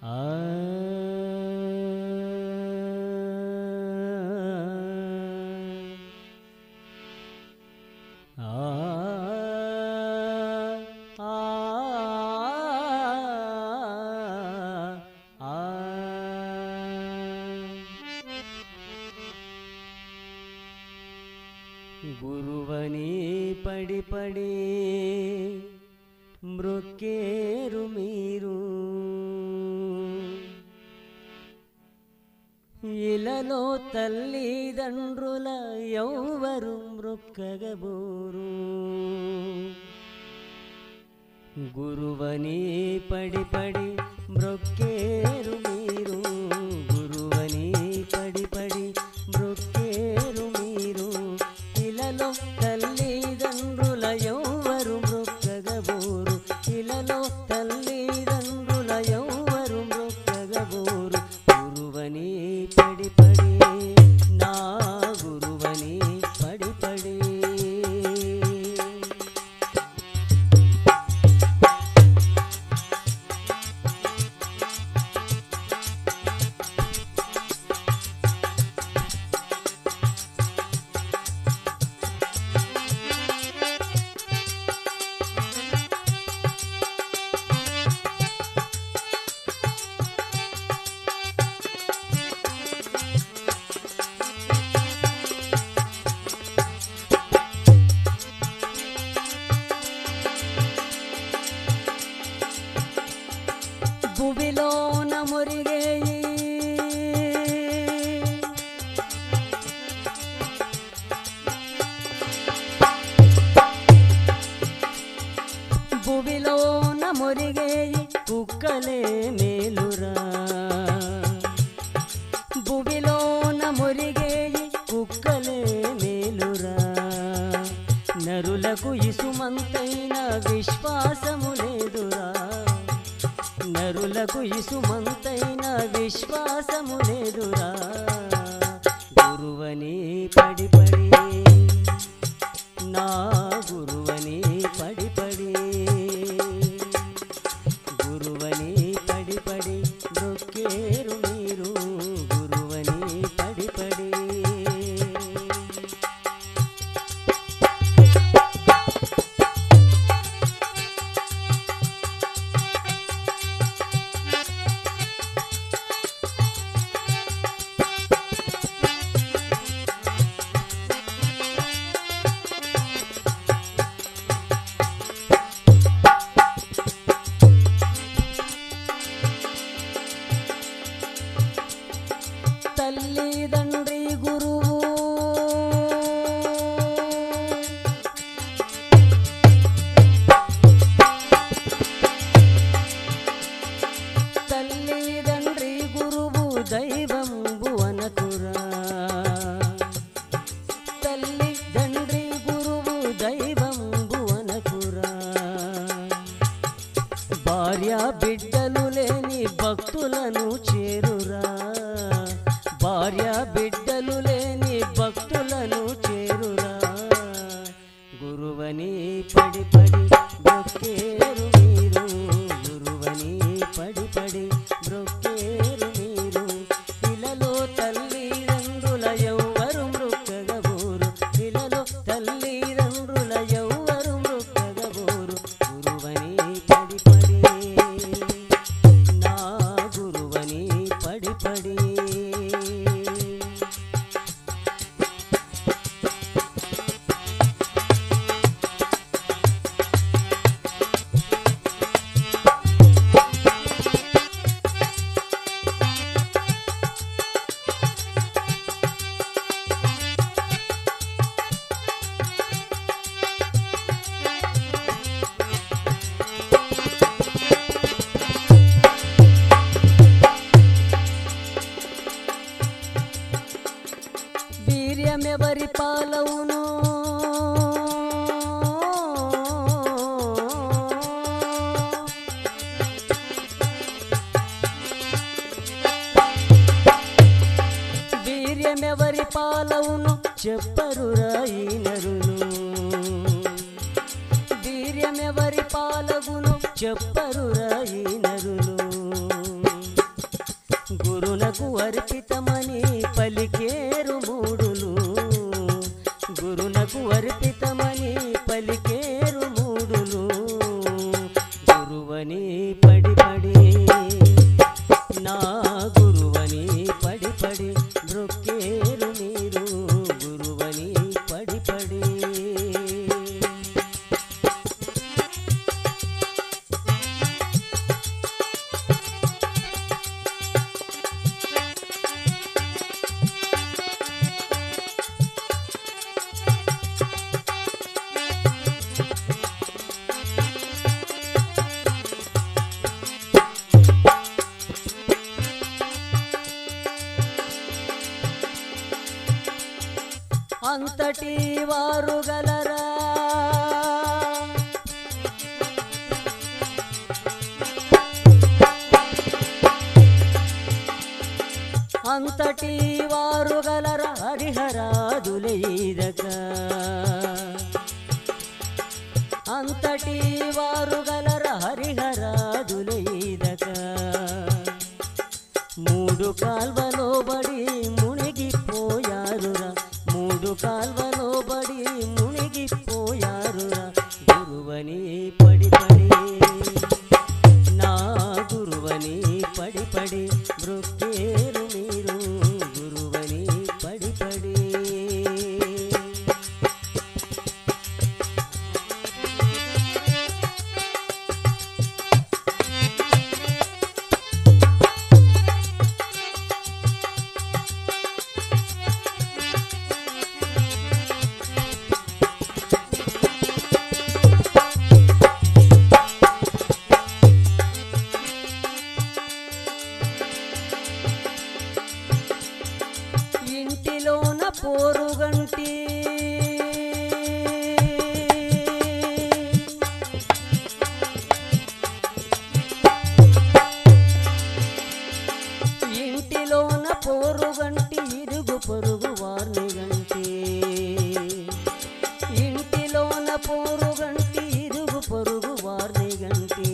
గురువని పడి పడి మృక్కేరు మీరు ఇలలో తల్లిదండ్రుల ఎవ్వరు మృక్కగబోరు గురువని పడి పడి మృక్కేరు మీరు గురువని పడి పడి మృక్కేరు మీరు ఇలలో తల్లిదండ్రుల ఎవ్వరు మృక్కగబోరు ఇలలో తల్లిదండ్రుల ఎవ్వరు మృక్కగబోరు గురువని పడి పడి నా గురువని పడి పడి భువిలోన మురిగేయి భువిలోన మురిగేయి కుక్కలే మేలురా భువిలోన మురిగేయి కుక్కలే మేలురా నరులకు ఇసుమంతైన విశ్వాసము లేదురా నరులకు ఇసుమంతైన విశ్వాసము లేదురా గురువని పడి పడి నా గురువని పడి పడి గురువని పడి పడి దొక్కేరు మీరు గురువని పడి పడి తల్లిదండ్రి గురువు తల్లిదండ్రి గురువు దైవంబు అనకురా తల్లిదండ్రి గురువు దైవంబు అనకురా భార్య బిడ్డలు లేని భక్తులను చేరురా భార్య బిడ్డలు లేని భక్తులను చేరురా గురువని పడి పడి బ్రొక్కేరు మీరు గురువని పడి పడి బ్రొక్కేరు మీరు ఇలలో తల్లిదండ్రుల ఎవ్వరు మృక్కగబోరు ఇలలో తల్లిదండ్రుల ఎవ్వరు మృక్కగబోరు గురువని పడి పడి నా గురువని పడి పడి వీర్యమెవరి పాలవును వీర్యమెవరి పాలవును చెప్పరు రాయి నరులు వీర్యమెవరి పాలగును చెప్పరు రాయి నరులు గురునకు అర్పితమని పలికేరు మూడులు గురునకు అర్పితమని పలికేరు మూడులు గురువని పడి పడి నా గురువని పడి పడి బ్రొక్కేరు మీరు గురువని పడి పడి అంతటి వారు గలరా అంతటి వారు గలర హరిహరాదులైదక అంతటి వారు గలర హరిహరాదులైదక మూడు కాల్వలో బడి మునిగిపోయారురా మూడు కాల్వలో బడి మునిగిపోయారురా గురువని పడి పడి నా గురువని పడి పడి బ్రొక్కేరు మీరు గురువని పడి పడి ఇంటిలోన పోరుగంటి ఇంటిలోన పోరుగంటి ఇరుగు పొరుగు వారిని గంటి ఇంటిలోన పోరుగంటి ఇరుగు పొరుగు వారిని గంటి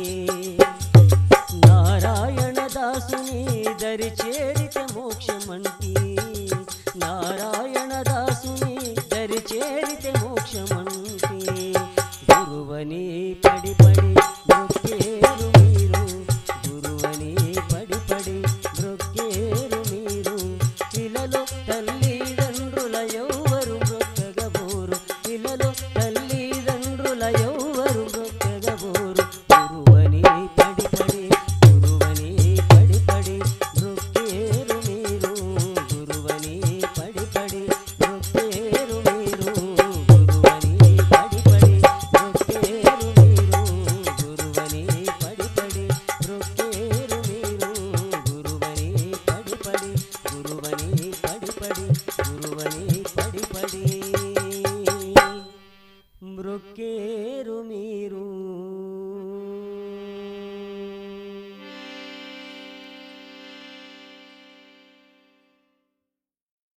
నారాయణ దాసుని దరి చేరిత మోక్షమంటి నారాయణ దాసుని దరి చేరిత మోక్షమంటి గురువని పడి పడి బ్రొక్కేరు మీరు గురువని పడి పడి బ్రొక్కేరు మీరు ఇలలో తల్లిదండ్రుల ఎవ్వరు బ్రొక్కగబోరు ఇలలో తల్లిదండ్రుల ఎవ్వరు బ్రొక్కగబోరు గురువని పడి పడి గురువని పడి పడి బ్రొక్కేరు మీరు గురువని పడి పడి బ్రొక్కేరు మీరు గురువని పడి పడి బ్రొక్కేరు మీరు గురువని పడి పడి బ్రొక్కేరు మీరు గురువని పడి పడి గురువని పడి పడి గురువని పడి పడి మృక్కేరు